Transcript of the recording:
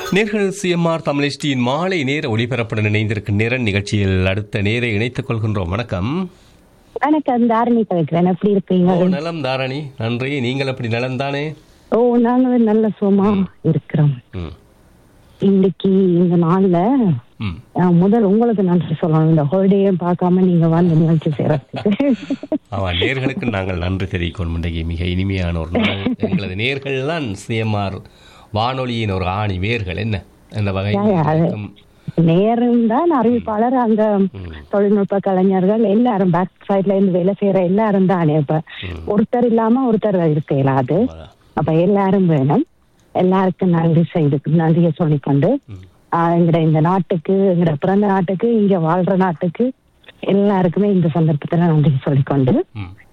நேர்கள் சிஎம்ஆர் தமிழ்ச்சியின் மாலை நேர ஒளிபரப்புடன் இணைந்திருக்கும் நேரன் நிகழ்ச்சியில் அடுத்த நேரை இணைத்துக் கொள்கின்றோம் வணக்கம் வணக்கம் தாரணி கலைக்கிறேன் எப்படி இருக்கீங்க ஓ நலம் தாரணி நன்றி நீங்கள் அப்படி நலம் தானே ஓ நாங்க நல்ல சுகமா இருக்கிறோம் ம் இன்னைக்கு இந்த நாள்ல ம் அஹ், முதல் உங்களுக்கு நன்றி சொல்லணும் இந்த ஹோலிடேயும் பார்க்காம நீங்க வந்து நிகழ்ச்சி செய்யறதுக்கு ஆமா நேர்களுக்கு நாங்கள் நன்றி தெரிவிக்கணும் இன்றைக்கு மிக இனிமையான ஒரு நாள் எங்களது நேர்கள் தான் சிஎம்ஆர் வானொலியின் ஒரு ஆணி வேர்கள் என்ன அந்த வகை நேரம் தான் அறிவிப்பாளர் அந்த தொழில்நுட்ப கலைஞர்கள் எல்லாரும் பேக் சைட்ல இருந்து வேலை செய்யற எல்லாரும் தானே இப்ப ஒருத்தர் இல்லாம ஒருத்தர் இருக்க இயலாது அப்ப எல்லாரும் வேணும் எல்லாருக்கும் நன்றி செய்து நன்றியை சொல்லிக்கொண்டு ஆஹ் எங்கட இந்த நாட்டுக்கு எங்கட பிறந்த நாட்டுக்கு இங்க வாழ்ற நாட்டுக்கு எல்லாருக்குமே இந்த சந்தர்ப்பத்துல நன்றி சொல்லிக்கொண்டு ம்